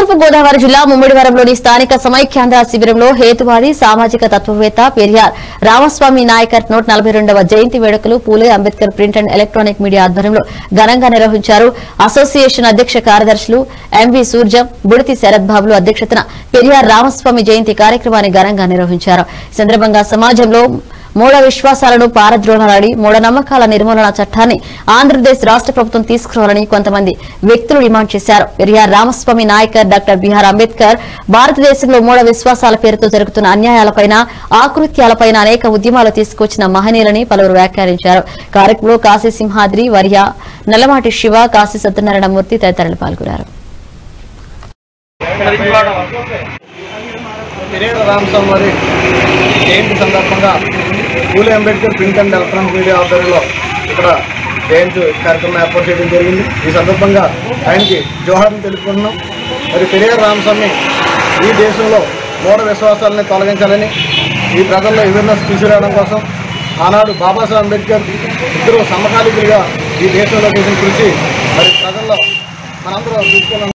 తూర్పు గోదావరి జిల్లా ముమ్మిడివరంలోని స్థానిక సమైక్యాంధ్ర శిబిరంలో హేతువాది సామాజిక తత్వవేత్త పెరియార్ రామస్వామి నాయకర్ నూట నలభై రెండవ జయంతి వేడుకలు Phule Ambedkar print and electronic media ఆధ్వర్యంలో ఘనంగా నిర్వహించారు అసోసియేషన్ అధ్యక్ష కార్యదర్శులు ఎంవి సూర్జం బుడితి శరత్ బాబులు అధ్యక్షతన పెరియార్ రామస్వామి జయంతి కార్యక్రమాన్ని ఘనంగా నిర్వహించారు ఈ సందర్భంగా సమాజంలో మూఢ విశ్వాసాలను పారద్రోలాలని మూఢనమ్మకాల నిర్మూలన చట్టాన్ని ఆంధ్రప్రదేశ్ రాష్ట్ర ప్రభుత్వం తీసుకురావాలని కొంతమంది వ్యక్తులు డిమాండ్ చేశారు పెరియార్ రామస్వామి నాయకర్ డాక్టర్ బిఆర్ అంబేద్కర్ భారతదేశంలో మూఢ విశ్వాసాల పేరుతో జరుగుతున్న అన్యాయాలపైన ఆకృత్యాలపైన అనేక ఉద్యమాలు తీసుకొచ్చిన మహనీయులని పలువురు వ్యాఖ్యానించారు కార్యక్రమంలో కాశీ సింహాద్రి వర్య నల్లమాటి శివ కాశీ సత్యనారాయణ మూర్తి తదితరులు పాల్గొన్నారు పెరేర రామస్వామి వారి జయంతి సందర్భంగా Phule Ambedkar print and electronic media ఆధ్వర్యంలో ఇక్కడ జయంతి కార్యక్రమం ఏర్పాటు చేయడం జరిగింది ఈ సందర్భంగా ఆయనకి జోహార్ని తెలుపుకుంటున్నాం మరి పెరియార్ రామస్వామి ఈ దేశంలో మూఢ విశ్వాసాలని తొలగించాలని ఈ ప్రజల్లో అవేర్నెస్ తీసుకురావడం కోసం ఆనాడు బాబాసాహెబ్ అంబేద్కర్ ఇద్దరు సమకాలీకులుగా ఈ దేశంలో చేసిన కృషి మరి ప్రజల్లో మనందరూ తీసుకున్నాం